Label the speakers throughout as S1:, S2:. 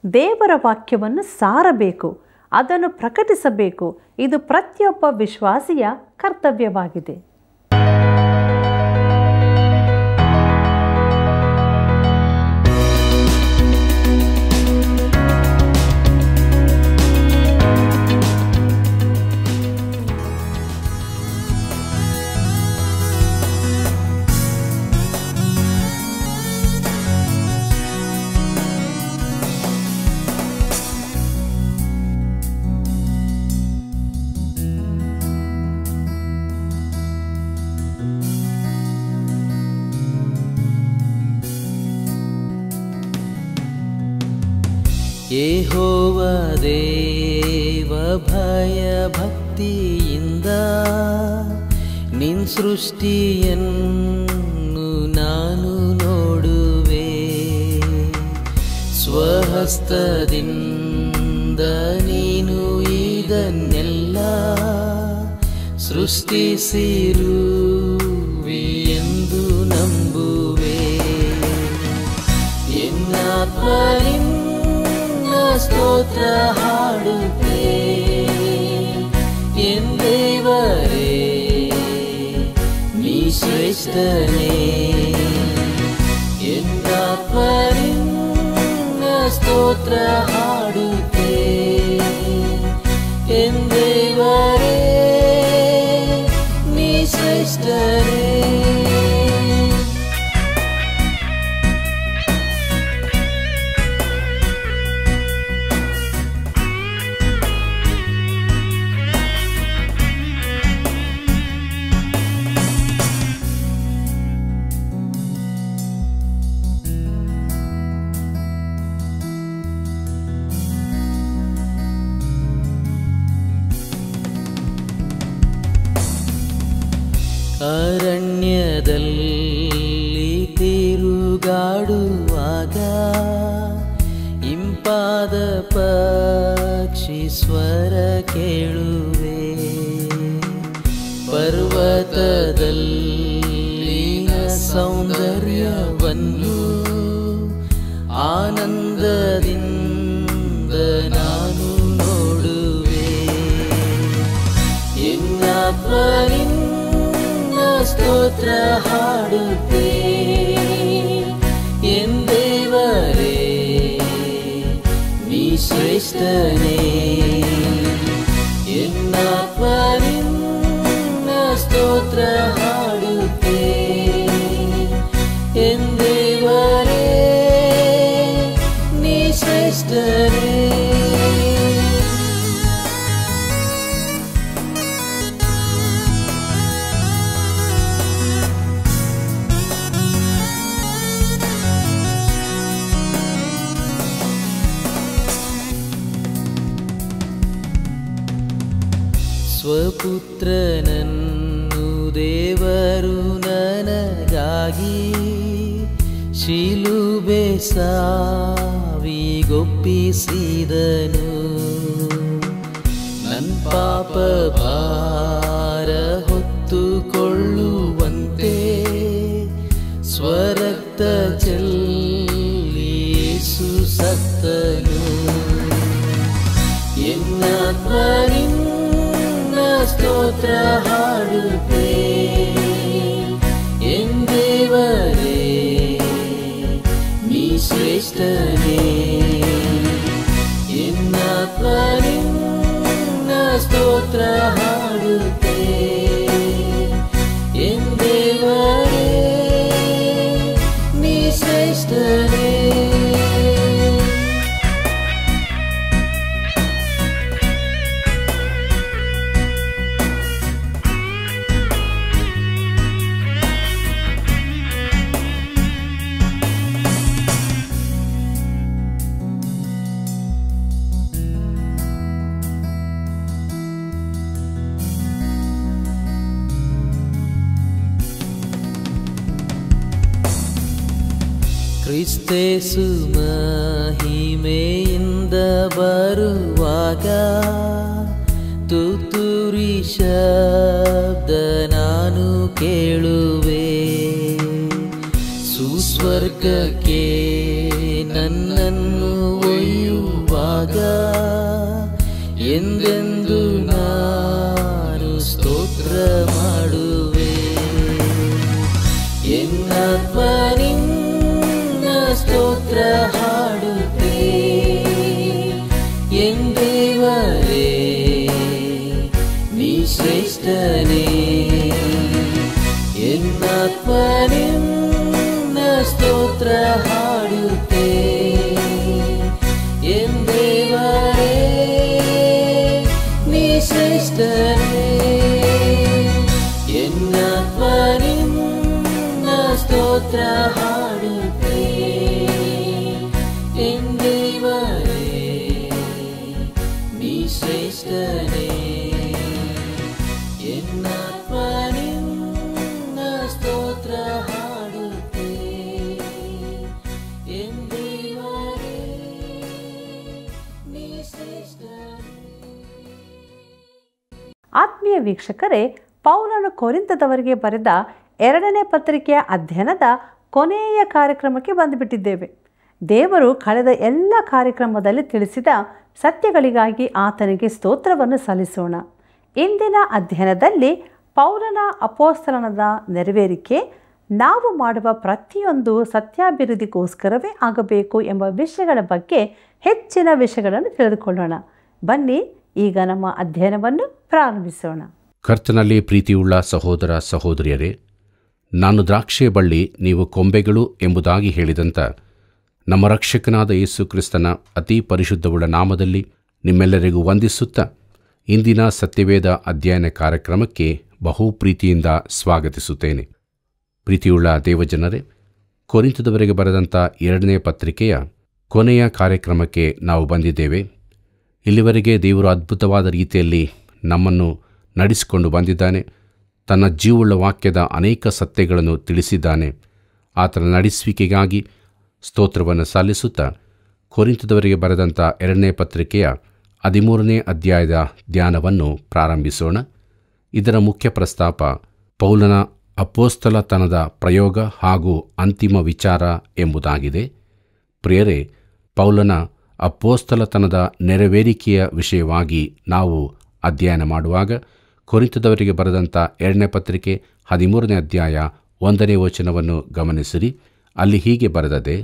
S1: ದೇವರ ವಾಕ್ಯವನ್ನು ಸಾರಬೇಕು ಅದನ್ನು ಪ್ರಕಟಿಸಬೇಕು ಇದು ಪ್ರತಿಯೊಬ್ಬ ವಿಶ್ವಾಸಿಯ ಕರ್ತವ್ಯವಾಗಿದೆ
S2: ಯೆಹೋವ ದೇವ ಭಯ ಭಕ್ತಿಯಿಂದ ನಿನ್ ಸೃಷ್ಟಿಯನ್ನು ನಾನು ನೋಡುವೆ ಸ್ವಹಸ್ತದಿಂದ ನೀನು ಇದನ್ನೆಲ್ಲ ಸೃಷ್ಟಿಸಿರುವಿ ಎಂದು ನಂಬುವೆ ಎನ್ನಾತ್ಮನಿನ್ನ ಸ್ತೋತ್ರ ಹಾಡುತ್ತೆ ಎಂದೇವರೇ ನೀ ಶ್ರೇಷ್ಠನೇ ಎನ್ನಾತ್ಮನಿನ್ನ ಸ್ತೋತ್ರ ಹಾಡುತ್ತೆ ಎಂದೇವರೇ ನೀ ಶ್ರೇಷ್ಠನೇ ಅರಣ್ಯದಲ್ಲಿ ತಿರುಗಾಡುವಾಗ ಇಂಪಾದ ಪಕ್ಷಿ ಸ್ವರ ಕೇಳುವೆ ಪರ್ವತದಲ್ಲಿನ ಸೌಂದರ್ಯವನ್ನು ಆನಂದದಿಂದ ನಾನು ನೋಡುವೆ ಎನ್ನಾತ್ಮನಿನ್ನ ಸ್ತೋತ್ರ ಹಾಡುತ್ತೆ ಎಂದೇವರೇ ನೀ ಶ್ರೇಷ್ಠನೇ ಎನ್ನಾತ್ಮನಿನ್ನ ಸ್ತೋತ್ರ ಹಾಡುತ್ತೆ ಎಂದೇವರೇ ನೀ ಶ್ರೇಷ್ಠನೇ ಸ್ವಪುತ್ರನನ್ನು ದೇವರು ನನಗಾಗಿ ಶಿಲುಬೆ ಸಾವಿಗೊಪ್ಪಿಸಿದನು ನನ್ನ ಪಾಪ ಭಾರ ಹೊತ್ತುಕೊಳ್ಳುವಂತೆ ಸ್ವರಕ್ತ ಚೆಲ್ಲಿಸು ಸತ್ತನು ಎನ್ನಾತ್ಮನಿನ್ನ ಸ್ತೋತ್ರ ಹಾಡುತ್ತೆ ಎಂದೇವರೇ ನೀ ಶ್ರೇಷ್ಠನೇ ಎನ್ನಾತ್ಮನಿನ್ನ ಸ್ತೋತ್ರ ಹಾಡುತ್ತೆ ಎಂದೇವರೇ ನೀ ಶ್ರೇಷ್ಠನೇ ಕ್ರಿಸ್ತೇಸು ಮಹಿಮೆಯಿಂದ ಬರುವಾಗ ತುತ್ತೂರಿ ಶಬ್ದ ನಾನು ಕೇಳುವೆ ಸುಸ್ವರ್ಗಕ್ಕೆ ನನ್ನನ್ನು ಒಯ್ಯುವ ಎಂದೆಂದು ನಾನು ಸ್ತೋತ್ರ ಮಾಡುವೆ ಎನ್ನಾತ್ಮ ನಿನ್ನ ಸ್ತೋತ್ರ ಹಾಡುತ್ತೆ ಎಂದೇವರೇ ನೀ ಶ್ರೇಷ್ಠನೇ ಎನ್ನಾತ್ಮ ನಿನ್ನ ಸ್ತೋತ್ರ ಹಾಡುತ್ತೆ ಎಂದೇವರೇ ನೀ ಶ್ರೇಷ್ಠನೇ ಎನ್ನಾತ್ಮ ನಿನ್ನ ಸ್ತೋತ್ರ ಹಾಡುತ್ತೆ ಎಂದೇವರೇ ನೀ ಶ್ರೇಷ್ಠನೇ ಎನ್ನಾತ್ಮ ನಿನ್ನ ಸ್ತೋತ್ರ ಹಾಡುತ್ತೆ ಎಂದೇವರೇ ನೀ ಶ್ರೇಷ್ಠನೇ
S1: ಆತ್ಮೀಯ ವೀಕ್ಷಕರೇ ಪೌಲನು ಕೊರಿಂತದವರಿಗೆ ಬರೆದ ಎರಡನೇ ಪತ್ರಿಕೆಯ ಅಧ್ಯಯನದ ಕೊನೆಯ ಕಾರ್ಯಕ್ರಮಕ್ಕೆ ಬಂದುಬಿಟ್ಟಿದ್ದೇವೆ ದೇವರು ಕಳೆದ ಎಲ್ಲ ಕಾರ್ಯಕ್ರಮದಲ್ಲಿ ತಿಳಿಸಿದ ಸತ್ಯಗಳಿಗಾಗಿ ಆತನಿಗೆ ಸ್ತೋತ್ರವನ್ನು ಸಲ್ಲಿಸೋಣ ಇಂದಿನ ಅಧ್ಯಯನದಲ್ಲಿ ಪೌಲನ ಅಪೋಸ್ತಲನದ ನೆರವೇರಿಕೆ ನಾವು ಮಾಡುವ ಪ್ರತಿಯೊಂದು ಸತ್ಯಾಭಿವೃದ್ಧಿಗೋಸ್ಕರವೇ ಆಗಬೇಕು ಎಂಬ ವಿಷಯಗಳ ಬಗ್ಗೆ ಹೆಚ್ಚಿನ ವಿಷಯಗಳನ್ನು ತಿಳಿದುಕೊಳ್ಳೋಣ ಬನ್ನಿ ಈಗ ನಮ್ಮ ಅಧ್ಯಯನವನ್ನು ಪ್ರಾರಂಭಿಸೋಣ
S3: ಕರ್ತನಲ್ಲಿ ಪ್ರೀತಿಯುಳ್ಳ ಸಹೋದರ ಸಹೋದರಿಯರೇ ನಾನು ದ್ರಾಕ್ಷಿಯ ಬಳ್ಳಿ ನೀವು ಕೊಂಬೆಗಳು ಎಂಬುದಾಗಿ ಹೇಳಿದಂಥ ನಮ್ಮ ರಕ್ಷಕನಾದ ಯೇಸು ಕ್ರಿಸ್ತನ ಅತಿ ಪರಿಶುದ್ಧವುಳ್ಳ ನಾಮದಲ್ಲಿ ನಿಮ್ಮೆಲ್ಲರಿಗೂ ವಂದಿಸುತ್ತಾ ಇಂದಿನ ಸತ್ಯವೇದ ಅಧ್ಯಯನ ಕಾರ್ಯಕ್ರಮಕ್ಕೆ ಬಹು ಪ್ರೀತಿಯಿಂದ ಸ್ವಾಗತಿಸುತ್ತೇನೆ ಪ್ರೀತಿಯುಳ್ಳ ದೇವಜನರೇ ಕೊರಿಂತದವರೆಗೆ ಬರೆದಂಥ ಎರಡನೇ ಪತ್ರಿಕೆಯ ಕೊನೆಯ ಕಾರ್ಯಕ್ರಮಕ್ಕೆ ನಾವು ಬಂದಿದ್ದೇವೆ ಇಲ್ಲಿವರೆಗೆ ದೇವರು ಅದ್ಭುತವಾದ ರೀತಿಯಲ್ಲಿ ನಮ್ಮನ್ನು ನಡೆಸಿಕೊಂಡು ಬಂದಿದ್ದಾನೆ ತನ್ನ ಜೀವವುಳ್ಳ ವಾಕ್ಯದ ಅನೇಕ ಸತ್ಯಗಳನ್ನು ತಿಳಿಸಿದ್ದಾನೆ ಆತನ ನಡೆಸುವಿಕೆಗಾಗಿ ಸ್ತೋತ್ರವನ್ನು ಸಲ್ಲಿಸುತ್ತಾ ಕೊರಿಂತದವರಿಗೆ ಬರೆದಂಥ ಎರಡನೇ ಪತ್ರಿಕೆಯ ಹದಿಮೂರನೇ ಅಧ್ಯಾಯದ ಧ್ಯಾನವನ್ನು ಪ್ರಾರಂಭಿಸೋಣ ಇದರ ಮುಖ್ಯ ಪ್ರಸ್ತಾಪ ಪೌಲನ ಅಪೋಸ್ತಲತನದ ಪ್ರಯೋಗ ಹಾಗೂ ಅಂತಿಮ ವಿಚಾರ ಎಂಬುದಾಗಿದೆ ಪ್ರಿಯರೇ ಪೌಲನ ಅಪೋಸ್ತಲತನದ ನೆರವೇರಿಕೆಯ ವಿಷಯವಾಗಿ ನಾವು ಅಧ್ಯಯನ ಮಾಡುವಾಗ ಕೊರಿಂತದವರಿಗೆ ಬರೆದಂಥ ಎರಡನೇ ಪತ್ರಿಕೆ ಹದಿಮೂರನೇ ಅಧ್ಯಾಯ ಒಂದನೇ ವಚನವನ್ನು ಗಮನಿಸಿರಿ ಅಲ್ಲಿ ಹೀಗೆ ಬರೆದದೆ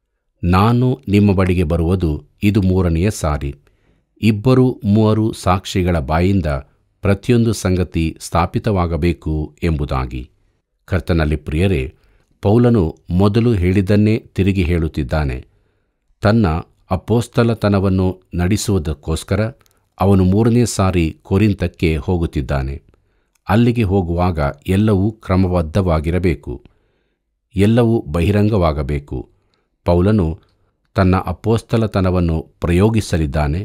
S3: ನಾನು ನಿಮ್ಮ ಬಳಿಗೆ ಬರುವುದು ಇದು ಮೂರನೆಯ ಸಾರಿ ಇಬ್ಬರು ಮೂವರು ಸಾಕ್ಷಿಗಳ ಬಾಯಿಂದ ಪ್ರತಿಯೊಂದು ಸಂಗತಿ ಸ್ಥಾಪಿತವಾಗಬೇಕು ಎಂಬುದಾಗಿ ಕರ್ತನಲ್ಲಿ ಪ್ರಿಯರೇ ಪೌಲನು ಮೊದಲು ಹೇಳಿದ್ದನ್ನೇ ತಿರುಗಿ ಹೇಳುತ್ತಿದ್ದಾನೆ ತನ್ನ ಅಪೋಸ್ತಲತನವನ್ನು ನಡೆಸುವುದಕ್ಕೋಸ್ಕರ ಅವನು ಮೂರನೇ ಸಾರಿ ಕೊರಿಂತಕ್ಕೆ ಹೋಗುತ್ತಿದ್ದಾನೆ ಅಲ್ಲಿಗೆ ಹೋಗುವಾಗ ಎಲ್ಲವೂ ಕ್ರಮಬದ್ಧವಾಗಿರಬೇಕು ಎಲ್ಲವೂ ಬಹಿರಂಗವಾಗಬೇಕು ಪೌಲನು ತನ್ನ ಅಪೋಸ್ತಲತನವನ್ನು ಪ್ರಯೋಗಿಸಲಿದ್ದಾನೆ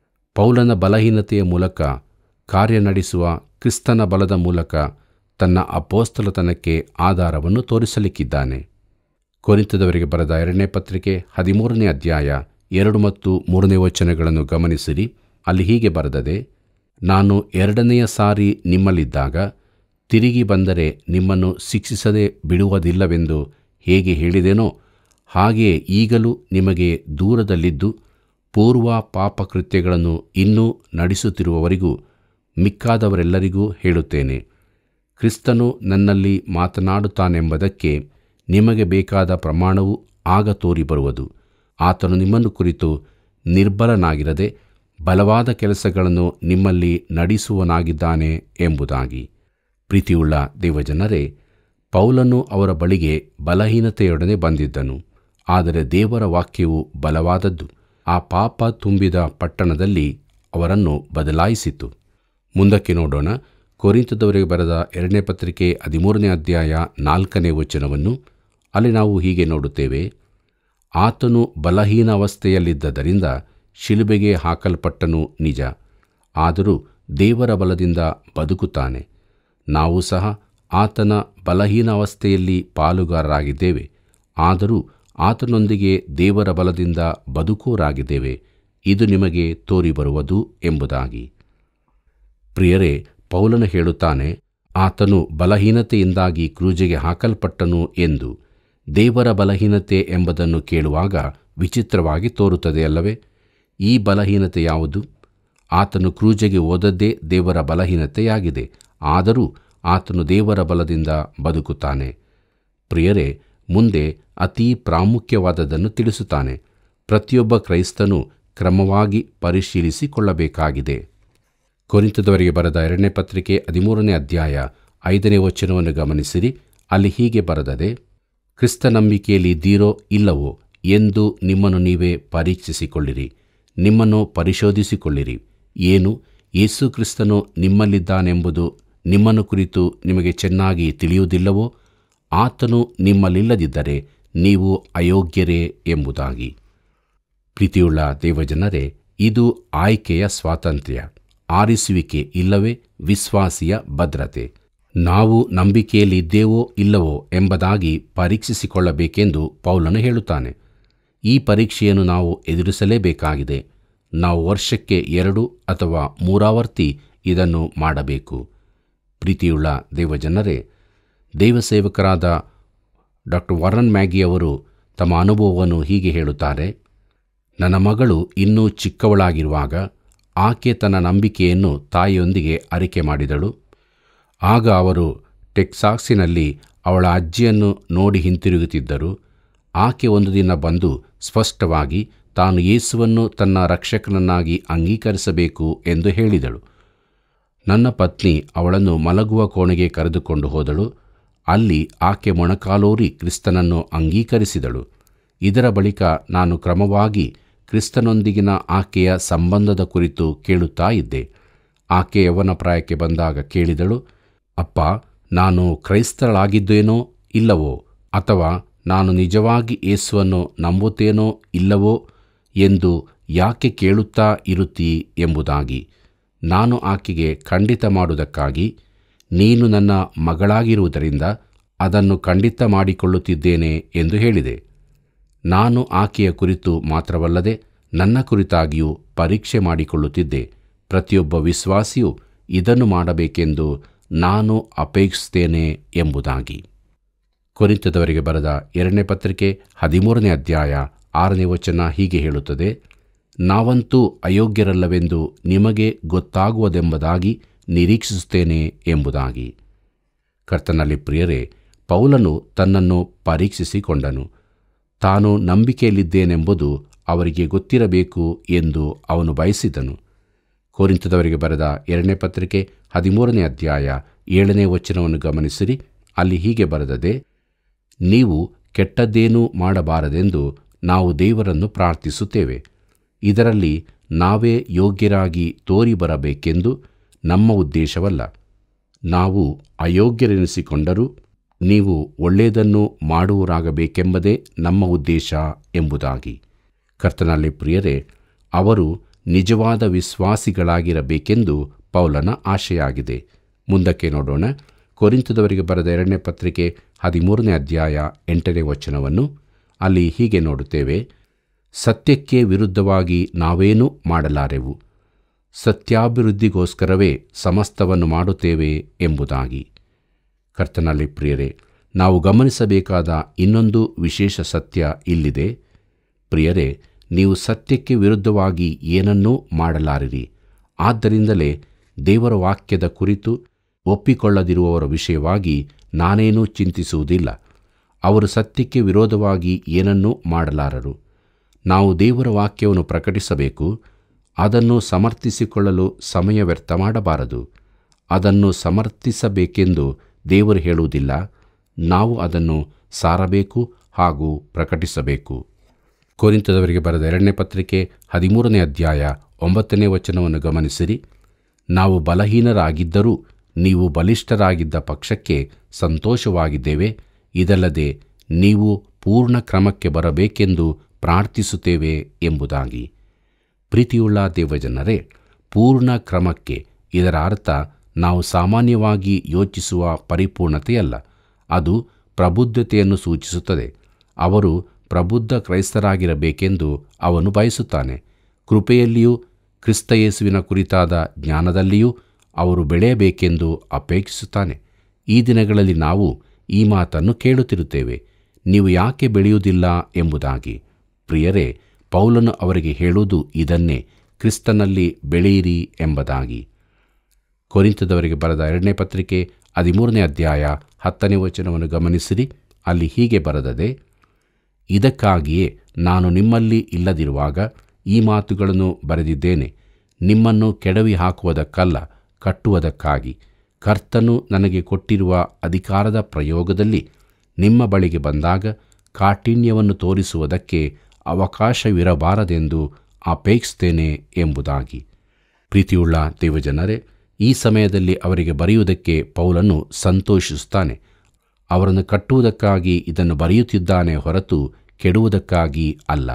S3: ಪೌಲನ ಬಲಹೀನತೆಯ ಮೂಲಕ ಕಾರ್ಯ ನಡೆಸುವ ಕ್ರಿಸ್ತನ ಬಲದ ಮೂಲಕ ತನ್ನ ಅಪೋಸ್ತಲತನಕ್ಕೆ ಆಧಾರವನ್ನು ತೋರಿಸಲಿಕ್ಕಿದ್ದಾನೆ ಕೊರಿಂತದವರಿಗೆ ಬರೆದ ಎರಡನೇ ಪತ್ರಿಕೆ ಹದಿಮೂರನೇ ಅಧ್ಯಾಯ ಎರಡು ಮತ್ತು ಮೂರನೇ ವಚನಗಳನ್ನು ಗಮನಿಸಿರಿ ಅಲ್ಲಿ ಹೀಗೆ ಬರೆದದೆ ನಾನು ಎರಡನೆಯ ಸಾರಿ ನಿಮ್ಮಲ್ಲಿದ್ದಾಗ ತಿರುಗಿ ಬಂದರೆ ನಿಮ್ಮನ್ನು ಶಿಕ್ಷಿಸದೆ ಬಿಡುವುದಿಲ್ಲವೆಂದು ಹೇಗೆ ಹೇಳಿದೆನೋ ಹಾಗೆಯೇ ಈಗಲೂ ನಿಮಗೆ ದೂರದಲ್ಲಿದ್ದು ಪೂರ್ವ ಪಾಪಕೃತ್ಯಗಳನ್ನು ಇನ್ನೂ ನಡೆಸುತ್ತಿರುವವರಿಗೂ ಮಿಕ್ಕಾದವರೆಲ್ಲರಿಗೂ ಹೇಳುತ್ತೇನೆ ಕ್ರಿಸ್ತನು ನನ್ನಲ್ಲಿ ಮಾತನಾಡುತ್ತಾನೆಂಬುದಕ್ಕೆ ನಿಮಗೆ ಬೇಕಾದ ಪ್ರಮಾಣವು ಆಗ ತೋರಿ ಬರುವುದು ಆತನು ನಿಮ್ಮನ್ನು ಕುರಿತು ನಿರ್ಬಲನಾಗಿರದೆ ಬಲವಾದ ಕೆಲಸಗಳನ್ನು ನಿಮ್ಮಲ್ಲಿ ನಡೆಸುವನಾಗಿದ್ದಾನೆ ಎಂಬುದಾಗಿ ಪ್ರೀತಿಯುಳ್ಳ ದೇವಜನರೇ ಪೌಲನು ಅವರ ಬಳಿಗೆ ಬಲಹೀನತೆಯೊಡನೆ ಬಂದಿದ್ದನು ಆದರೆ ದೇವರ ವಾಕ್ಯವು ಬಲವಾದದ್ದು ಆ ಪಾಪ ತುಂಬಿದ ಪಟ್ಟಣದಲ್ಲಿ ಅವರನ್ನು ಬದಲಾಯಿಸಿತು ಮುಂದಕ್ಕೆ ನೋಡೋಣ ಕೊರಿಂತದವರಿಗೆ ಬರೆದ ಎರಡನೇ ಪತ್ರಿಕೆ ಹದಿಮೂರನೇ ಅಧ್ಯಾಯ ನಾಲ್ಕನೇ ವಚನವನ್ನು ಅಲ್ಲಿ ನಾವು ಹೀಗೆ ನೋಡುತ್ತೇವೆ ಆತನು ಬಲಹೀನ ಅವಸ್ಥೆಯಲ್ಲಿದ್ದರಿಂದ ಶಿಲುಬೆಗೆ ಹಾಕಲ್ಪಟ್ಟನು ನಿಜ ಆದರೂ ದೇವರ ಬಲದಿಂದ ಬದುಕುತ್ತಾನೆ ನಾವು ಸಹ ಆತನ ಬಲಹೀನ ಅವಸ್ಥೆಯಲ್ಲಿ ಪಾಲುಗಾರರಾಗಿದ್ದೇವೆ ಆದರೂ ಆತನೊಂದಿಗೆ ದೇವರ ಬಲದಿಂದ ಬದುಕೋರಾಗಿದ್ದೇವೆ ಇದು ನಿಮಗೆ ತೋರಿಬರುವುದು ಎಂಬುದಾಗಿ ಪ್ರಿಯರೇ ಪೌಲನು ಹೇಳುತ್ತಾನೆ ಆತನು ಬಲಹೀನತೆಯಿಂದಾಗಿ ಕ್ರೂಜೆಗೆ ಹಾಕಲ್ಪಟ್ಟನು ಎಂದು ದೇವರ ಬಲಹೀನತೆ ಎಂಬುದನ್ನು ಕೇಳುವಾಗ ವಿಚಿತ್ರವಾಗಿ ತೋರುತ್ತದೆ ಅಲ್ಲವೇ ಈ ಬಲಹೀನತೆ ಯಾವುದು ಆತನು ಕ್ರೂಜೆಗೆ ಓದದ್ದೇ ದೇವರ ಬಲಹೀನತೆಯಾಗಿದೆ ಆದರೂ ಆತನು ದೇವರ ಬಲದಿಂದ ಬದುಕುತ್ತಾನೆ ಪ್ರಿಯರೇ ಮುಂದೆ ಅತೀ ಪ್ರಾಮುಖ್ಯವಾದದನ್ನು ತಿಳಿಸುತ್ತಾನೆ ಪ್ರತಿಯೊಬ್ಬ ಕ್ರೈಸ್ತನು ಕ್ರಮವಾಗಿ ಪರಿಶೀಲಿಸಿಕೊಳ್ಳಬೇಕಾಗಿದೆ ಕೊರಿಂತದವರಿಗೆ ಬರೆದ ಎರಡನೇ ಪತ್ರಿಕೆ ಹದಿಮೂರನೇ ಅಧ್ಯಾಯ ಐದನೇ ವಚನವನ್ನು ಗಮನಿಸಿರಿ ಅಲ್ಲಿ ಹೀಗೆ ಬರೆದದೆ ಕ್ರಿಸ್ತ ನಂಬಿಕೆಯಲ್ಲಿ ಇದ್ದೀರೋ ಇಲ್ಲವೋ ಎಂದು ನಿಮ್ಮನ್ನು ನೀವೇ ಪರೀಕ್ಷಿಸಿಕೊಳ್ಳಿರಿ ನಿಮ್ಮನ್ನು ಪರಿಶೋಧಿಸಿಕೊಳ್ಳಿರಿ ಏನು ಯೇಸು ಕ್ರಿಸ್ತನು ನಿಮ್ಮಲ್ಲಿದ್ದಾನೆಂಬುದು ನಿಮ್ಮನ್ನು ಕುರಿತು ನಿಮಗೆ ಚೆನ್ನಾಗಿ ತಿಳಿಯುವುದಿಲ್ಲವೋ ಆತನು ನಿಮ್ಮಲ್ಲಿಲ್ಲದಿದ್ದರೆ ನೀವು ಅಯೋಗ್ಯರೇ ಎಂಬುದಾಗಿ ಪ್ರೀತಿಯುಳ್ಳ ದೇವಜನರೇ ಇದು ಆಯ್ಕೆಯ ಸ್ವಾತಂತ್ರ್ಯ ಆರಿಸುವಿಕೆ ಇಲ್ಲವೇ ವಿಶ್ವಾಸಿಯ ಭದ್ರತೆ ನಾವು ನಂಬಿಕೆಯಲ್ಲಿ ಇದ್ದೇವೋ ಇಲ್ಲವೋ ಎಂಬುದಾಗಿ ಪರೀಕ್ಷಿಸಿಕೊಳ್ಳಬೇಕೆಂದು ಪೌಲನು ಹೇಳುತ್ತಾನೆ ಈ ಪರೀಕ್ಷೆಯನ್ನು ನಾವು ಎದುರಿಸಲೇಬೇಕಾಗಿದೆ ನಾವು ವರ್ಷಕ್ಕೆ ಎರಡು ಅಥವಾ ಮೂರಾವರ್ತಿ ಇದನ್ನು ಮಾಡಬೇಕು ಪ್ರೀತಿಯುಳ್ಳ ದೇವಜನರೇ ದೇವಸೇವಕರಾದ ಡಾಕ್ಟರ್ ವರನ್ ಮ್ಯಾಗಿ ಅವರು ತಮ್ಮ ಅನುಭವವನ್ನು ಹೀಗೆ ಹೇಳುತ್ತಾರೆ ನನ್ನ ಮಗಳು ಇನ್ನೂ ಚಿಕ್ಕವಳಾಗಿರುವಾಗ ಆಕೆ ತನ್ನ ನಂಬಿಕೆಯನ್ನು ತಾಯಿಯೊಂದಿಗೆ ಅರಿಕೆ ಮಾಡಿದಳು ಆಗ ಅವರು ಟೆಕ್ಸಾಕ್ಸಿನಲ್ಲಿ ಅವಳ ಅಜ್ಜಿಯನ್ನು ನೋಡಿ ಹಿಂತಿರುಗುತ್ತಿದ್ದರು ಆಕೆ ಒಂದು ದಿನ ಬಂದು ಸ್ಪಷ್ಟವಾಗಿ ತಾನು ಯೇಸುವನ್ನು ತನ್ನ ರಕ್ಷಕನನ್ನಾಗಿ ಅಂಗೀಕರಿಸಬೇಕು ಎಂದು ಹೇಳಿದಳು ನನ್ನ ಪತ್ನಿ ಅವಳನ್ನು ಮಲಗುವ ಕೋಣೆಗೆ ಕರೆದುಕೊಂಡು ಹೋದಳು ಅಲ್ಲಿ ಆಕೆ ಮೊಣಕಾಲೂರಿ ಕ್ರಿಸ್ತನನ್ನು ಅಂಗೀಕರಿಸಿದಳು ಇದರ ಬಳಿಕ ನಾನು ಕ್ರಮವಾಗಿ ಕ್ರಿಸ್ತನೊಂದಿಗಿನ ಆಕೆಯ ಸಂಬಂಧದ ಕುರಿತು ಕೇಳುತ್ತಾ ಇದ್ದೆ ಆಕೆ ಯವನ ಪ್ರಾಯಕ್ಕೆ ಬಂದಾಗ ಕೇಳಿದಳು ಅಪ್ಪ ನಾನು ಕ್ರೈಸ್ತಳಾಗಿದ್ದೇನೋ ಇಲ್ಲವೋ ಅಥವಾ ನಾನು ನಿಜವಾಗಿ ಯೇಸುವನ್ನು ನಂಬುತ್ತೇನೋ ಇಲ್ಲವೋ ಎಂದು ಯಾಕೆ ಕೇಳುತ್ತಾ ಇರುತ್ತೀ ಎಂಬುದಾಗಿ ನಾನು ಆಕೆಗೆ ಖಂಡಿತ ಮಾಡುವುದಕ್ಕಾಗಿ ನೀನು ನನ್ನ ಮಗಳಾಗಿರುವುದರಿಂದ ಅದನ್ನು ಖಂಡಿತ ಮಾಡಿಕೊಳ್ಳುತ್ತಿದ್ದೇನೆ ಎಂದು ಹೇಳಿದೆ ನಾನು ಆಕೆಯ ಕುರಿತು ಮಾತ್ರವಲ್ಲದೆ ನನ್ನ ಕುರಿತಾಗಿಯೂ ಪರೀಕ್ಷೆ ಮಾಡಿಕೊಳ್ಳುತ್ತಿದ್ದೆ ಪ್ರತಿಯೊಬ್ಬ ವಿಶ್ವಾಸಿಯೂ ಇದನ್ನು ಮಾಡಬೇಕೆಂದು ನಾನು ಅಪೇಕ್ಷಿಸ್ತೇನೆ ಎಂಬುದಾಗಿ ಕೊರಿಂತದವರಿಗೆ ಬರೆದ ಎರಡನೇ ಪತ್ರಿಕೆ ಹದಿಮೂರನೇ ಅಧ್ಯಾಯ ಆರನೇ ವಚನ ಹೀಗೆ ಹೇಳುತ್ತದೆ ನಾವಂತೂ ಅಯೋಗ್ಯರಲ್ಲವೆಂದು ನಿಮಗೆ ಗೊತ್ತಾಗುವುದೆಂಬುದಾಗಿ ನಿರೀಕ್ಷಿಸುತ್ತೇನೆ ಎಂಬುದಾಗಿ ಕರ್ತನಲ್ಲಿ ಪ್ರಿಯರೇ ಪೌಲನು ತನ್ನನ್ನು ಪರೀಕ್ಷಿಸಿಕೊಂಡನು ತಾನು ನಂಬಿಕೆಯಲ್ಲಿದ್ದೇನೆಂಬುದು ಅವರಿಗೆ ಗೊತ್ತಿರಬೇಕು ಎಂದು ಅವನು ಬಯಸಿದನು ಕೋರಿಂತದವರಿಗೆ ಬರೆದ ಎರಡನೇ ಪತ್ರಿಕೆ ಹದಿಮೂರನೇ ಅಧ್ಯಾಯ ಏಳನೇ ವಚನವನ್ನು ಗಮನಿಸಿರಿ ಅಲ್ಲಿ ಹೀಗೆ ಬರೆದದೆ ನೀವು ಕೆಟ್ಟದ್ದೇನೂ ಮಾಡಬಾರದೆಂದು ನಾವು ದೇವರನ್ನು ಪ್ರಾರ್ಥಿಸುತ್ತೇವೆ ಇದರಲ್ಲಿ ನಾವೇ ಯೋಗ್ಯರಾಗಿ ತೋರಿ ಬರಬೇಕೆಂದು ನಮ್ಮ ಉದ್ದೇಶವಲ್ಲ ನಾವು ಅಯೋಗ್ಯರೆನಿಸಿಕೊಂಡರೂ ನೀವು ಒಳ್ಳೆಯದನ್ನು ಮಾಡುವರಾಗಬೇಕೆಂಬುದೇ ನಮ್ಮ ಉದ್ದೇಶ ಎಂಬುದಾಗಿ ಕರ್ತನಲ್ಲಿ ಪ್ರಿಯರೇ ಅವರು ನಿಜವಾದ ವಿಶ್ವಾಸಿಗಳಾಗಿರಬೇಕೆಂದು ಪೌಲನ ಆಶೆಯಾಗಿದೆ ಮುಂದಕ್ಕೆ ನೋಡೋಣ ಕೊರಿಂತದವರಿಗೆ ಬರೆದ ಎರಡನೇ ಪತ್ರಿಕೆ ಹದಿಮೂರನೇ ಅಧ್ಯಾಯ ಎಂಟನೇ ವಚನವನ್ನು ಅಲ್ಲಿ ಹೀಗೆ ನೋಡುತ್ತೇವೆ ಸತ್ಯಕ್ಕೆ ವಿರುದ್ಧವಾಗಿ ನಾವೇನೂ ಮಾಡಲಾರೆವು ಸತ್ಯಾಭಿವೃದ್ಧಿಗೋಸ್ಕರವೇ ಸಮಸ್ತವನ್ನು ಮಾಡುತ್ತೇವೆ ಎಂಬುದಾಗಿ ಕರ್ತನಲ್ಲಿ ಪ್ರಿಯರೇ ನಾವು ಗಮನಿಸಬೇಕಾದ ಇನ್ನೊಂದು ವಿಶೇಷ ಸತ್ಯ ಇಲ್ಲಿದೆ ಪ್ರಿಯರೇ ನೀವು ಸತ್ಯಕ್ಕೆ ವಿರುದ್ಧವಾಗಿ ಏನನ್ನೂ ಮಾಡಲಾರಿರಿ ಆದ್ದರಿಂದಲೇ ದೇವರ ವಾಕ್ಯದ ಕುರಿತು ಒಪ್ಪಿಕೊಳ್ಳದಿರುವವರ ವಿಷಯವಾಗಿ ನಾನೇನೂ ಚಿಂತಿಸುವುದಿಲ್ಲ ಅವರು ಸತ್ಯಕ್ಕೆ ವಿರೋಧವಾಗಿ ಏನನ್ನೂ ಮಾಡಲಾರರು ನಾವು ದೇವರ ವಾಕ್ಯವನ್ನು ಪ್ರಕಟಿಸಬೇಕು ಅದನ್ನು ಸಮರ್ಥಿಸಿಕೊಳ್ಳಲು ಸಮಯ ವ್ಯರ್ಥ ಮಾಡಬಾರದು ಅದನ್ನು ಸಮರ್ಥಿಸಬೇಕೆಂದು ದೇವರು ಹೇಳುವುದಿಲ್ಲ ನಾವು ಅದನ್ನು ಸಾರಬೇಕು ಹಾಗೂ ಪ್ರಕಟಿಸಬೇಕು ಕೋರಿಂತದವರಿಗೆ ಬರೆದ ಎರಡನೇ ಪತ್ರಿಕೆ ಹದಿಮೂರನೇ ಅಧ್ಯಾಯ ಒಂಬತ್ತನೇ ವಚನವನ್ನು ಗಮನಿಸಿರಿ ನಾವು ಬಲಹೀನರಾಗಿದ್ದರೂ ನೀವು ಬಲಿಷ್ಠರಾಗಿದ್ದ ಪಕ್ಷಕ್ಕೆ ಸಂತೋಷವಾಗಿದ್ದೇವೆ ಇದಲ್ಲದೆ ನೀವು ಪೂರ್ಣ ಕ್ರಮಕ್ಕೆ ಬರಬೇಕೆಂದು ಪ್ರಾರ್ಥಿಸುತ್ತೇವೆ ಎಂಬುದಾಗಿ ಪ್ರೀತಿಯುಳ್ಳ ದೇವಜನರೇ ಪೂರ್ಣ ಕ್ರಮಕ್ಕೆ ಇದರ ಅರ್ಥ ನಾವು ಸಾಮಾನ್ಯವಾಗಿ ಯೋಚಿಸುವ ಪರಿಪೂರ್ಣತೆಯಲ್ಲ ಅದು ಪ್ರಬುದ್ಧತೆಯನ್ನು ಸೂಚಿಸುತ್ತದೆ ಅವರು ಪ್ರಬುದ್ಧ ಕ್ರೈಸ್ತರಾಗಿರಬೇಕೆಂದು ಅವನು ಬಯಸುತ್ತಾನೆ ಕೃಪೆಯಲ್ಲಿಯೂ ಕ್ರಿಸ್ತಯೇಸುವಿನ ಕುರಿತಾದ ಜ್ಞಾನದಲ್ಲಿಯೂ ಅವರು ಬೆಳೆಯಬೇಕೆಂದು ಅಪೇಕ್ಷಿಸುತ್ತಾನೆ ಈ ದಿನಗಳಲ್ಲಿ ನಾವು ಈ ಮಾತನ್ನು ಕೇಳುತ್ತಿರುತ್ತೇವೆ ನೀವು ಯಾಕೆ ಬೆಳೆಯುವುದಿಲ್ಲ ಎಂಬುದಾಗಿ ಪ್ರಿಯರೇ ಪೌಲನು ಅವರಿಗೆ ಹೇಳುವುದು ಇದನ್ನೇ ಕ್ರಿಸ್ತನಲ್ಲಿ ಬೆಳೆಯಿರಿ ಎಂಬುದಾಗಿ ಕೊರಿಂತದವರಿಗೆ ಬರೆದ ಎರಡನೇ ಪತ್ರಿಕೆ ಹದಿಮೂರನೇ ಅಧ್ಯಾಯ ಹತ್ತನೇ ವಚನವನ್ನು ಗಮನಿಸಿರಿ ಅಲ್ಲಿ ಹೀಗೆ ಬರೆದದೆ ಇದಕ್ಕಾಗಿಯೇ ನಾನು ನಿಮ್ಮಲ್ಲಿ ಇಲ್ಲದಿರುವಾಗ ಈ ಮಾತುಗಳನ್ನು ಬರೆದಿದ್ದೇನೆ ನಿಮ್ಮನ್ನು ಕೆಡವಿ ಹಾಕುವುದಕ್ಕಲ್ಲ ಕಟ್ಟುವುದಕ್ಕಾಗಿ ಕರ್ತನು ನನಗೆ ಕೊಟ್ಟಿರುವ ಅಧಿಕಾರದ ಪ್ರಯೋಗದಲ್ಲಿ ನಿಮ್ಮ ಬಳಿಗೆ ಬಂದಾಗ ಕಾಠಿಣ್ಯವನ್ನು ತೋರಿಸುವುದಕ್ಕೆ ಅವಕಾಶವಿರಬಾರದೆಂದು ಅಪೇಕ್ಷಿಸ್ತೇನೆ ಎಂಬುದಾಗಿ ಪ್ರೀತಿಯುಳ್ಳ ದೇವಜನರೇ ಈ ಸಮಯದಲ್ಲಿ ಅವರಿಗೆ ಬರೆಯುವುದಕ್ಕೆ ಪೌಲನು ಸಂತೋಷಿಸುತ್ತಾನೆ ಅವರನ್ನು ಕಟ್ಟುವುದಕ್ಕಾಗಿ ಇದನ್ನು ಬರೆಯುತ್ತಿದ್ದಾನೆ ಹೊರತು ಕೆಡುವುದಕ್ಕಾಗಿ ಅಲ್ಲ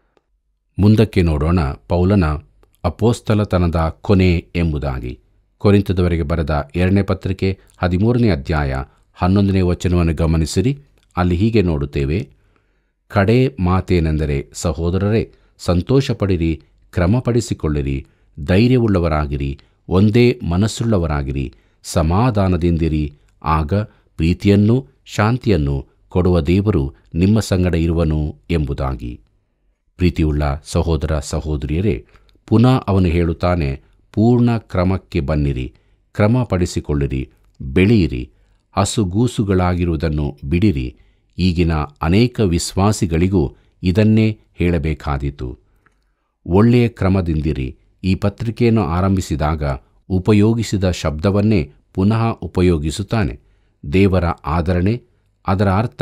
S3: ಮುಂದಕ್ಕೆ ನೋಡೋಣ ಪೌಲನ ಅಪೋಸ್ತಲತನದ ಕೊನೆ ಎಂಬುದಾಗಿ ಕೊರಿಂತದವರೆಗೆ ಬರೆದ ಎರಡನೇ ಪತ್ರಿಕೆ ಹದಿಮೂರನೇ ಅಧ್ಯಾಯ ಹನ್ನೊಂದನೇ ವಚನವನ್ನು ಗಮನಿಸಿರಿ ಅಲ್ಲಿ ಹೀಗೆ ನೋಡುತ್ತೇವೆ ಕಡೆ ಮಾತೇನೆಂದರೆ ಸಹೋದರರೇ ಸಂತೋಷಪಡಿರಿ ಕ್ರಮಪಡಿಸಿಕೊಳ್ಳಿರಿ ಧೈರ್ಯವುಳ್ಳವರಾಗಿರಿ ಒಂದೇ ಮನಸ್ಸುಳ್ಳವರಾಗಿರಿ ಸಮಾಧಾನದಿಂದಿರಿ ಆಗ ಪ್ರೀತಿಯನ್ನು ಶಾಂತಿಯನ್ನು ಕೊಡುವ ದೇವರು ನಿಮ್ಮ ಸಂಗಡ ಇರುವನು ಎಂಬುದಾಗಿ ಪ್ರೀತಿಯುಳ್ಳ ಸಹೋದರ ಸಹೋದರಿಯರೇ ಪುನಃ ಅವನು ಹೇಳುತ್ತಾನೆ ಪೂರ್ಣ ಕ್ರಮಕ್ಕೆ ಬನ್ನಿರಿ ಕ್ರಮಪಡಿಸಿಕೊಳ್ಳಿರಿ ಬೆಳೆಯಿರಿ ಹಸುಗೂಸುಗಳಾಗಿರುವುದನ್ನು ಬಿಡಿರಿ ಈಗಿನ ಅನೇಕ ವಿಶ್ವಾಸಿಗಳಿಗೂ ಇದನ್ನೇ ಹೇಳಬೇಕಾದೀತು ಒಳ್ಳೆಯ ಕ್ರಮದಿಂದಿರಿ ಈ ಪತ್ರಿಕೆಯನ್ನು ಆರಂಭಿಸಿದಾಗ ಉಪಯೋಗಿಸಿದ ಶಬ್ದವನ್ನೇ ಪುನಃ ಉಪಯೋಗಿಸುತ್ತಾನೆ ದೇವರ ಆದರಣೆ ಅದರ ಅರ್ಥ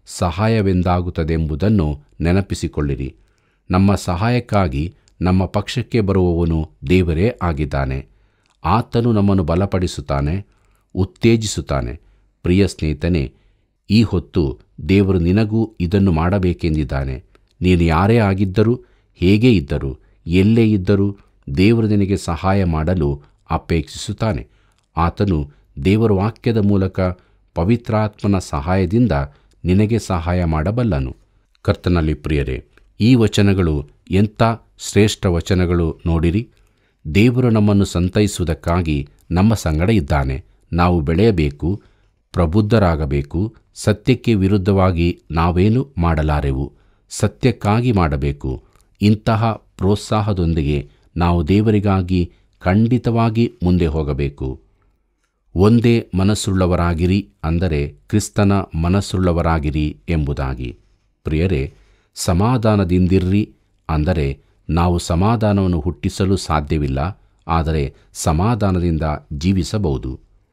S3: ಸಹಾಯವೆಂದಾಗುತ್ತದೆಂಬುದನ್ನು ನೆನಪಿಸಿಕೊಳ್ಳಿರಿ ನಮ್ಮ ಸಹಾಯಕ್ಕಾಗಿ ನಮ್ಮ ಪಕ್ಷಕ್ಕೆ ಬರುವವನು ದೇವರೇ ಆಗಿದ್ದಾನೆ ಆತನು ನಮ್ಮನ್ನು ಬಲಪಡಿಸುತ್ತಾನೆ ಉತ್ತೇಜಿಸುತ್ತಾನೆ ಪ್ರಿಯ ಸ್ನೇಹಿತನೇ ಈ ಹೊತ್ತು ದೇವರು ನಿನಗೂ ಇದನ್ನು ಮಾಡಬೇಕೆಂದಿದ್ದಾನೆ ನೀನು ಯಾರೇ ಆಗಿದ್ದರೂ ಹೇಗೆ ಇದ್ದರೂ ಎಲ್ಲೇ ಇದ್ದರೂ ದೇವರು ನಿನಗೆ ಸಹಾಯ ಮಾಡಲು ಅಪೇಕ್ಷಿಸುತ್ತಾನೆ ಆತನು ದೇವರ ವಾಕ್ಯದ ಮೂಲಕ ಪವಿತ್ರಾತ್ಮನ ಸಹಾಯದಿಂದ ನಿನಗೆ ಸಹಾಯ ಮಾಡಬಲ್ಲನು ಕರ್ತನಲ್ಲಿ ಪ್ರಿಯರೇ ಈ ವಚನಗಳು ಎಂಥ ಶ್ರೇಷ್ಠ ವಚನಗಳು ನೋಡಿರಿ ದೇವರು ನಮ್ಮನ್ನು ಸಂತೈಸುವುದಕ್ಕಾಗಿ ನಮ್ಮ ಸಂಗಡ ಇದ್ದಾನೆ ನಾವು ಬೆಳೆಯಬೇಕು ಪ್ರಬುದ್ಧರಾಗಬೇಕು ಸತ್ಯಕ್ಕೆ ವಿರುದ್ಧವಾಗಿ ನಾವೇನು ಮಾಡಲಾರೆವು ಸತ್ಯಕ್ಕಾಗಿ ಮಾಡಬೇಕು ಇಂತಹ ಪ್ರೋತ್ಸಾಹದೊಂದಿಗೆ ನಾವು ದೇವರಿಗಾಗಿ ಖಂಡಿತವಾಗಿ ಮುಂದೆ ಹೋಗಬೇಕು ಒಂದೇ ಮನಸ್ಸುಳ್ಳವರಾಗಿರಿ ಅಂದರೆ ಕ್ರಿಸ್ತನ ಮನಸ್ಸುಳ್ಳವರಾಗಿರಿ ಎಂಬುದಾಗಿ ಪ್ರಿಯರೇ ಸಮಾಧಾನದಿಂದಿರ್ರಿ ಅಂದರೆ ನಾವು ಸಮಾಧಾನವನ್ನು ಹುಟ್ಟಿಸಲು ಸಾಧ್ಯವಿಲ್ಲ ಆದರೆ ಸಮಾಧಾನದಿಂದ ಜೀವಿಸಬಹುದು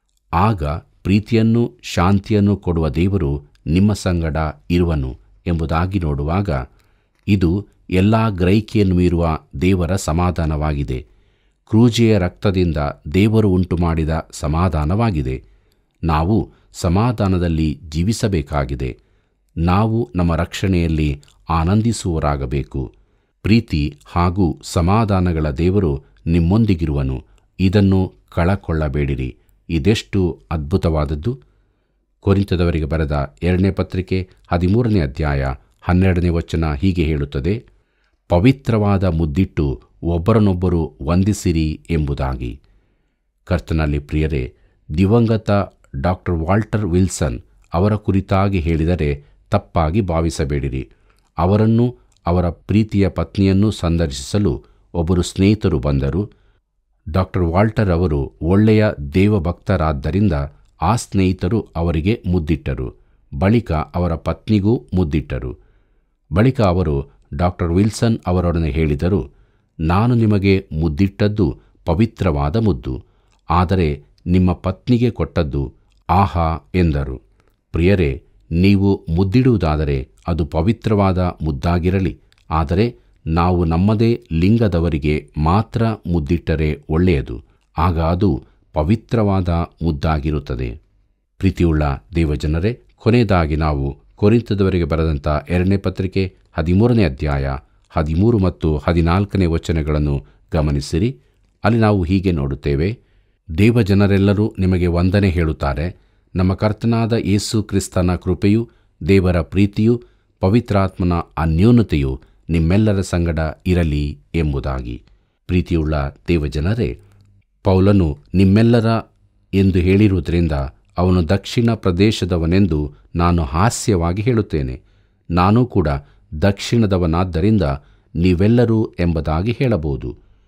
S3: ಆಗ ಪ್ರೀತಿಯನ್ನು ಶಾಂತಿಯನ್ನು ಕೊಡುವ ದೇವರು ನಿಮ್ಮ ಸಂಗಡ ಇರುವನು ಎಂಬುದಾಗಿ ನೋಡುವಾಗ ಇದು ಎಲ್ಲ ಗ್ರಹಿಕೆಯನ್ನು ಮೀರುವ ದೇವರ ಸಮಾಧಾನವಾಗಿದೆ ಕ್ರೂಜೆಯ ರಕ್ತದಿಂದ ದೇವರು ಉಂಟು ಮಾಡಿದ ಸಮಾಧಾನವಾಗಿದೆ ನಾವು ಸಮಾಧಾನದಲ್ಲಿ ಜೀವಿಸಬೇಕಾಗಿದೆ ನಾವು ನಮ್ಮ ರಕ್ಷಣೆಯಲ್ಲಿ ಆನಂದಿಸುವರಾಗಬೇಕು ಪ್ರೀತಿ ಹಾಗೂ ಸಮಾಧಾನಗಳ ದೇವರು ನಿಮ್ಮೊಂದಿಗಿರುವನು ಇದನ್ನು ಕಳಕೊಳ್ಳಬೇಡಿರಿ ಇದೆಷ್ಟು ಅದ್ಭುತವಾದದ್ದು ಕೊರಿಂತದವರಿಗೆ ಬರೆದ ಎರಡನೇ ಪತ್ರಿಕೆ ಹದಿಮೂರನೇ ಅಧ್ಯಾಯ ಹನ್ನೆರಡನೇ ವಚನ ಹೀಗೆ ಹೇಳುತ್ತದೆ ಪವಿತ್ರವಾದ ಮುದ್ದಿಟ್ಟು ಒಬ್ಬರನ್ನೊಬ್ಬರು ವಂದಿಸಿರಿ ಎಂಬುದಾಗಿ ಕರ್ತನಲ್ಲಿ ಪ್ರಿಯರೇ ದಿವಂಗತ ಡಾಕ್ಟರ್ ವಾಲ್ಟರ್ ವಿಲ್ಸನ್ ಅವರ ಕುರಿತಾಗಿ ಹೇಳಿದರೆ ತಪ್ಪಾಗಿ ಭಾವಿಸಬೇಡಿರಿ ಅವರನ್ನು ಅವರ ಪ್ರೀತಿಯ ಪತ್ನಿಯನ್ನು ಸಂದರ್ಶಿಸಲು ಒಬ್ಬರು ಸ್ನೇಹಿತರು ಬಂದರು ಡಾಕ್ಟರ್ ವಾಲ್ಟರ್ ಅವರು ಒಳ್ಳೆಯ ದೇವಭಕ್ತರಾದ್ದರಿಂದ ಆ ಸ್ನೇಹಿತರು ಅವರಿಗೆ ಮುದ್ದಿಟ್ಟರು ಬಳಿಕ ಅವರ ಪತ್ನಿಗೂ ಮುದ್ದಿಟ್ಟರು ಬಳಿಕ ಅವರು ಡಾಕ್ಟರ್ ವಿಲ್ಸನ್ ಅವರೊಡನೆ ಹೇಳಿದರು ನಾನು ನಿಮಗೆ ಮುದ್ದಿಟ್ಟದ್ದು ಪವಿತ್ರವಾದ ಮುದ್ದು ಆದರೆ ನಿಮ್ಮ ಪತ್ನಿಗೆ ಕೊಟ್ಟದ್ದು ಆಹಾ ಎಂದರು ಪ್ರಿಯರೇ ನೀವು ಮುದ್ದಿಡುವುದಾದರೆ ಅದು ಪವಿತ್ರವಾದ ಮುದ್ದಾಗಿರಲಿ ಆದರೆ ನಾವು ನಮ್ಮದೇ ಲಿಂಗದವರಿಗೆ ಮಾತ್ರ ಮುದ್ದಿಟ್ಟರೆ ಒಳ್ಳೆಯದು ಆಗ ಅದು ಪವಿತ್ರವಾದ ಮುದ್ದಾಗಿರುತ್ತದೆ ಪ್ರೀತಿಯುಳ್ಳ ದೇವಜನರೇ ಕೊನೆಯದಾಗಿ ನಾವು ಕೊರಿಂತದವರೆಗೆ ಬರೆದಂಥ ಎರಡನೇ ಪತ್ರಿಕೆ ಹದಿಮೂರನೇ ಅಧ್ಯಾಯ ಹದಿಮೂರು ಮತ್ತು ಹದಿನಾಲ್ಕನೇ ವಚನಗಳನ್ನು ಗಮನಿಸಿರಿ ಅಲ್ಲಿ ನಾವು ಹೀಗೆ ನೋಡುತ್ತೇವೆ ದೇವಜನರೆಲ್ಲರೂ ನಿಮಗೆ ವಂದನೆ ಹೇಳುತ್ತಾರೆ ನಮ್ಮ ಕರ್ತನಾದ ಯೇಸು ಕ್ರಿಸ್ತನ ಕೃಪೆಯು ದೇವರ ಪ್ರೀತಿಯು ಪವಿತ್ರಾತ್ಮನ ಅನ್ಯೋನ್ಯತೆಯು ನಿಮ್ಮೆಲ್ಲರ ಸಂಗಡ ಇರಲಿ ಎಂಬುದಾಗಿ ಪ್ರೀತಿಯುಳ್ಳ ದೇವಜನರೇ ಪೌಲನು ನಿಮ್ಮೆಲ್ಲರ ಎಂದು ಹೇಳಿರುವುದರಿಂದ ಅವನು ದಕ್ಷಿಣ ಪ್ರದೇಶದವನೆಂದು ನಾನು ಹಾಸ್ಯವಾಗಿ ಹೇಳುತ್ತೇನೆ ನಾನೂ ಕೂಡ ದಕ್ಷಿಣದವನಾದ್ದರಿಂದ ನೀವೆಲ್ಲರೂ ಎಂಬುದಾಗಿ ಹೇಳಬಹುದು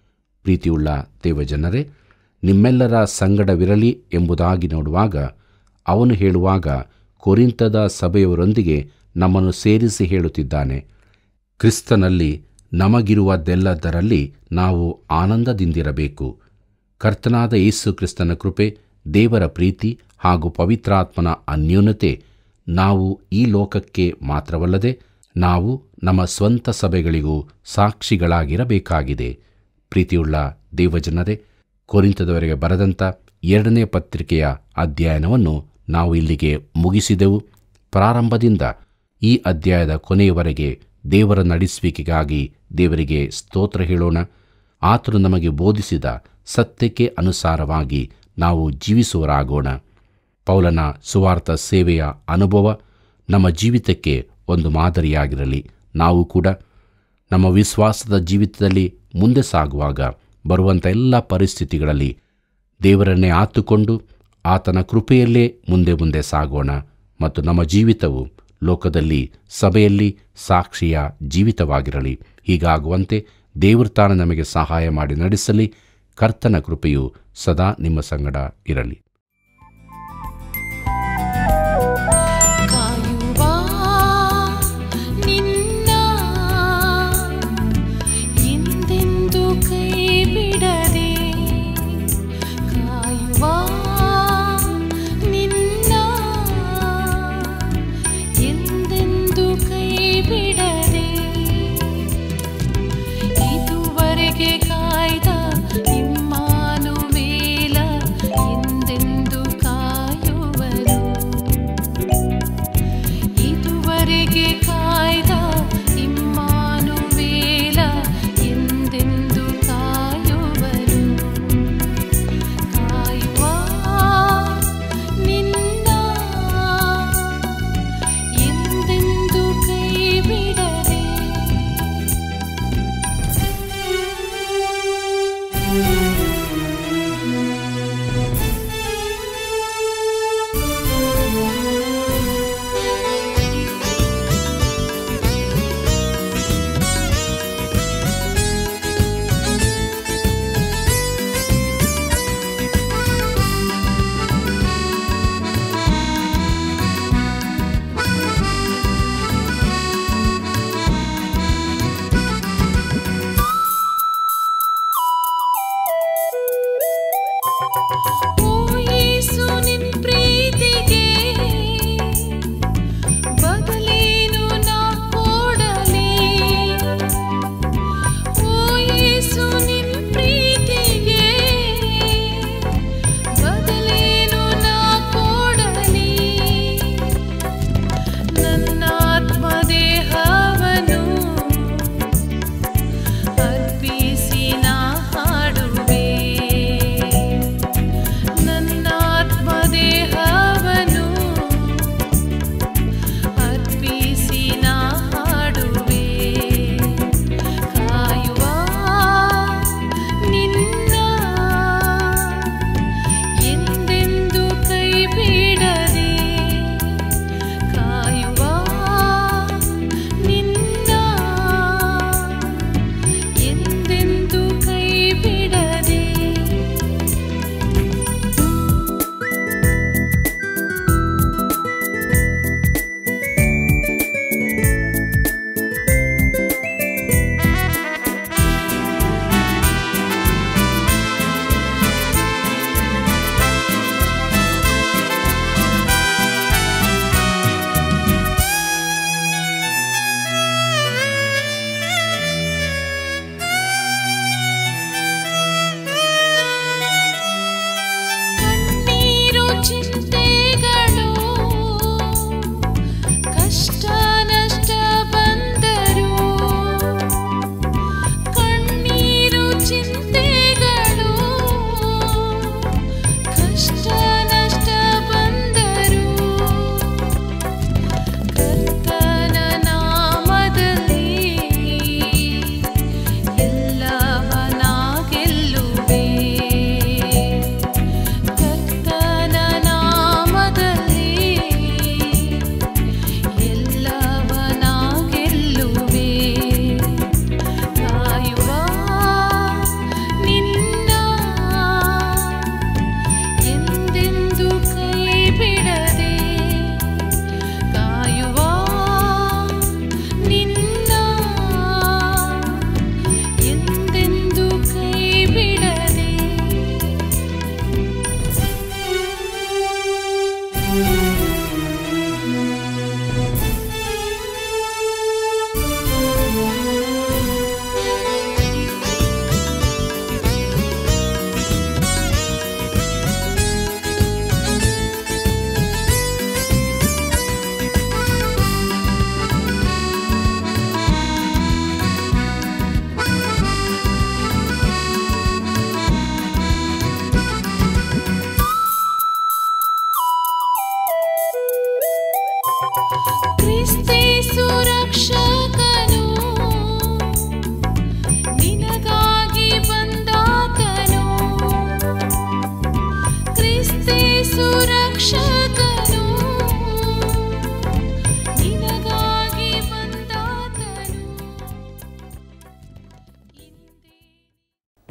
S3: ಪ್ರೀತಿಯುಳ್ಳ ದೇವಜನರೇ ನಿಮ್ಮೆಲ್ಲರ ಸಂಗಡವಿರಲಿ ಎಂಬುದಾಗಿ ನೋಡುವಾಗ ಅವನು ಹೇಳುವಾಗ ಕೊರಿಂತದ ಸಭೆಯವರೊಂದಿಗೆ ನಮ್ಮನ್ನು ಸೇರಿಸಿ ಹೇಳುತ್ತಿದ್ದಾನೆ ಕ್ರಿಸ್ತನಲ್ಲಿ ನಮಗಿರುವುದೆಲ್ಲದರಲ್ಲಿ ನಾವು ಆನಂದದಿಂದಿರಬೇಕು ಕರ್ತನಾದ ಯೇಸು ಕ್ರಿಸ್ತನ ಕೃಪೆ ದೇವರ ಪ್ರೀತಿ ಹಾಗೂ ಪವಿತ್ರಾತ್ಮನ ಅನ್ಯೋನ್ಯತೆ ನಾವು ಈ ಲೋಕಕ್ಕೆ ಮಾತ್ರವಲ್ಲದೆ ನಾವು ನಮ್ಮ ಸ್ವಂತ ಸಭೆಗಳಿಗೂ ಸಾಕ್ಷಿಗಳಾಗಿರಬೇಕಾಗಿದೆ ಪ್ರೀತಿಯುಳ್ಳ ದೇವಜನರೇ ಕೊರಿಂತದವರೆಗೆ ಬರೆದಂಥ ಎರಡನೇ ಪತ್ರಿಕೆಯ ಅಧ್ಯಯನವನ್ನು ನಾವು ಇಲ್ಲಿಗೆ ಮುಗಿಸಿದೆವು ಪ್ರಾರಂಭದಿಂದ ಈ ಅಧ್ಯಾಯದ ಕೊನೆಯವರೆಗೆ ದೇವರ ನಡೆಸುವಿಕೆಗಾಗಿ ದೇವರಿಗೆ ಸ್ತೋತ್ರ ಹೇಳೋಣ ಆತನು ನಮಗೆ ಬೋಧಿಸಿದ ಸತ್ಯಕ್ಕೆ ಅನುಸಾರವಾಗಿ ನಾವು ಜೀವಿಸುವರಾಗೋಣ ಪೌಲನ ಸುವಾರ್ಥ ಸೇವೆಯ ಅನುಭವ ನಮ್ಮ ಜೀವಿತಕ್ಕೆ ಒಂದು ಮಾದರಿಯಾಗಿರಲಿ ನಾವು ಕೂಡ ನಮ್ಮ ವಿಶ್ವಾಸದ ಜೀವಿತದಲ್ಲಿ ಮುಂದೆ ಸಾಗುವಾಗ ಬರುವಂಥ ಎಲ್ಲ ಪರಿಸ್ಥಿತಿಗಳಲ್ಲಿ ದೇವರನ್ನೇ ಆತುಕೊಂಡು ಆತನ ಕೃಪೆಯಲ್ಲೇ ಮುಂದೆ ಮುಂದೆ ಸಾಗೋಣ ಮತ್ತು ನಮ್ಮ ಜೀವಿತವು ಲೋಕದಲ್ಲಿ ಸಭೆಯಲ್ಲಿ ಸಾಕ್ಷಿಯ ಜೀವಿತವಾಗಿರಲಿ ಹೀಗಾಗುವಂತೆ ದೇವರು ತಾನು ನಮಗೆ ಸಹಾಯ ಮಾಡಿ ನಡೆಸಲಿ ಕರ್ತನ ಕೃಪೆಯು ಸದಾ ನಿಮ್ಮ ಸಂಗಡ ಇರಲಿ
S4: ಕಾಯುವ ನಿನ್ನ ಎಂದೆಂದು ಕೈ ಬಿಡದೆ ಕಾಯುವ ನಿನ್ನ ಎಂದೆಂದು ಕೈ ಬಿಡದೆ ಇದುವರೆಗೆ ಕಾಯ್ದ ಇಮ್ಮಾನುವೇಲ ಎಂದೆಂದು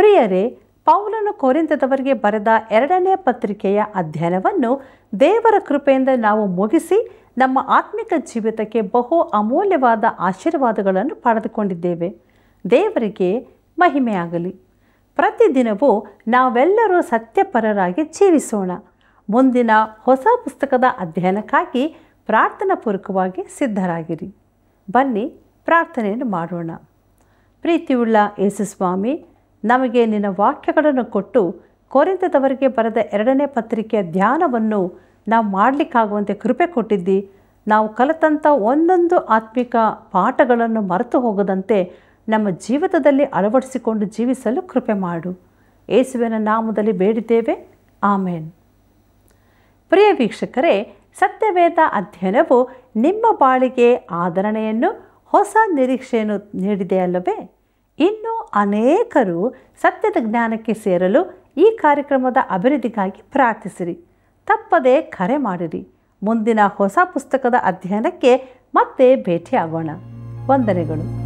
S1: ಪ್ರಿಯರೇ ಪೌಲನು ಕೊರಿಂತದವರಿಗೆ ಬರೆದ ಎರಡನೇ ಪತ್ರಿಕೆಯ ಅಧ್ಯಯನವನ್ನು ದೇವರ ಕೃಪೆಯಿಂದ ನಾವು ಮುಗಿಸಿ ನಮ್ಮ ಆತ್ಮಿಕ ಜೀವಿತಕ್ಕೆ ಬಹು ಅಮೂಲ್ಯವಾದ ಆಶೀರ್ವಾದಗಳನ್ನು ಪಡೆದುಕೊಂಡಿದ್ದೇವೆ ದೇವರಿಗೆ ಮಹಿಮೆಯಾಗಲಿ ಪ್ರತಿದಿನವೂ ನಾವೆಲ್ಲರೂ ಸತ್ಯಪರರಾಗಿ ಜೀವಿಸೋಣ ಮುಂದಿನ ಹೊಸ ಪುಸ್ತಕದ ಅಧ್ಯಯನಕ್ಕಾಗಿ ಪ್ರಾರ್ಥನಾಪೂರ್ವಕವಾಗಿ ಸಿದ್ಧರಾಗಿರಿ ಬನ್ನಿ ಪ್ರಾರ್ಥನೆಯನ್ನು ಮಾಡೋಣ ಪ್ರೀತಿಯುಳ್ಳ ಯೇಸುಸ್ವಾಮಿ ನಮಗೆ ನಿನ್ನ ವಾಕ್ಯಗಳನ್ನು ಕೊಟ್ಟು ಕೊರಿಂತದವರಿಗೆ ಬರೆದ ಎರಡನೇ ಪತ್ರಿಕೆಯ ಧ್ಯಾನವನ್ನು ನಾವು ಮಾಡಲಿಕ್ಕಾಗುವಂತೆ ಕೃಪೆ ಕೊಟ್ಟಿದ್ದಿ ನಾವು ಕಲಿತಂಥ ಒಂದೊಂದು ಆತ್ಮಿಕ ಪಾಠಗಳನ್ನು ಮರೆತು ಹೋಗದಂತೆ ನಮ್ಮ ಜೀವಿತದಲ್ಲಿ ಅಳವಡಿಸಿಕೊಂಡು ಜೀವಿಸಲು ಕೃಪೆ ಮಾಡು ಯೇಸುವಿನ ನಾಮದಲ್ಲಿ ಬೇಡಿದ್ದೇವೆ ಆಮೇನ್ ಪ್ರಿಯ ವೀಕ್ಷಕರೇ ಸತ್ಯವೇದ ಅಧ್ಯಯನವು ನಿಮ್ಮ ಬಾಳಿಗೆ ಆದರಣೆಯನ್ನು ಹೊಸ ನಿರೀಕ್ಷೆಯನ್ನು ನೀಡಿದೆ ಅಲ್ಲವೇ ಇನ್ನೂ ಅನೇಕರು ಸತ್ಯದ ಜ್ಞಾನಕ್ಕೆ ಸೇರಲು ಈ ಕಾರ್ಯಕ್ರಮದ ಅಭಿವೃದ್ಧಿಗಾಗಿ ಪ್ರಾರ್ಥಿಸಿರಿ ತಪ್ಪದೆ ಕರೆ ಮಾಡಿರಿ ಮುಂದಿನ ಹೊಸ ಪುಸ್ತಕದ ಅಧ್ಯಯನಕ್ಕೆ ಮತ್ತೆ ಭೇಟಿಯಾಗೋಣ ವಂದನೆಗಳು